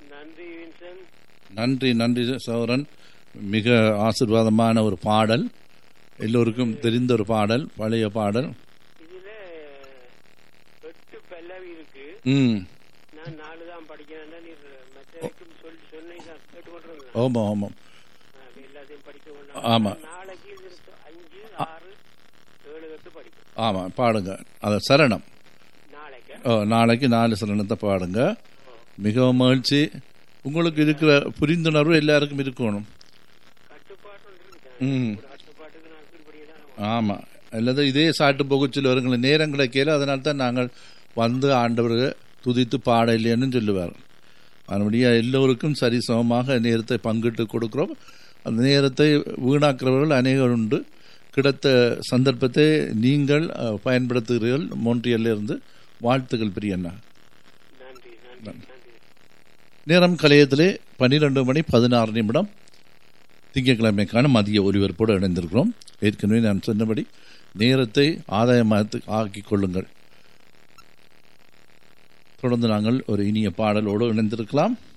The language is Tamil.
நன்றி வின்சன் நன்றி நன்றி சௌரன் மிக ஆசிர்வாதமான ஒரு பாடல் எல்லோருக்கும் தெரிந்த ஒரு பாடல் பழைய பாடல் இதுல எட்டு பல்லவி இருக்கு ம் நான் நாலு தான் படிக்கிறேன் நீ மற்றவருக்கும் சொல்லி சொன்னீங்க கேட்டுக்கொண்டிருந்தேன் ஆமாம் ஆமாம் எல்லாத்தையும் படிக்க ஆமா. கொண்டா நாளைக்கு இது இருக்கு. அஞ்சு ஆறு ஏழு எட்டு படிக்கும் ஆமாம் பாடுங்க அது சரணம் நாளைக்கு ஓ, நாளைக்கு நாலு சரணத்தை பாடுங்க மிகவும் மகிழ்ச்சி உங்களுக்கு இருக்கிற புரிந்துணர்வு எல்லாருக்கும் இருக்கணும் கட்டுப்பாட்டு இருக்கு ம் ஒரு கட்டுப்பாட்டுக்கு நான் கீழ்படியதான் ஆமாம் அல்லது இதே சாட்டு போகச்சில் வருங்கள நேரம் கிடைக்கல அதனால தான் நாங்கள் வந்து ஆண்டவர்கள் துதித்து பாட இல்லைன்னு சொல்லுவார் அதனுடைய எல்லோருக்கும் சரிசமமாக நேரத்தை பங்கிட்டு கொடுக்கிறோம் அந்த நேரத்தை வீணாக்குறவர்கள் அநேகர் உண்டு கிடைத்த சந்தர்ப்பத்தை நீங்கள் அஹ், பயன்படுத்துகிறீர்கள் மோன்றியல்ல இருந்து வாழ்த்துக்கள் பிரியண்ணா நன்றி நன்றி நன்றி நேரம் கலையத்திலே பன்னிரெண்டு மணி பதினாறு நிமிடம் திங்கட்கிழமைக்கான மதிய ஒலிபரப்போடு இணைந்திருக்கிறோம் ஏற்கனவே நான் சொன்னபடி நேரத்தை ஆதாயமாக ஆக்கிக் கொள்ளுங்கள் தொடர்ந்து நாங்கள் ஒரு இனிய பாடலோடு இணைந்திருக்கலாம்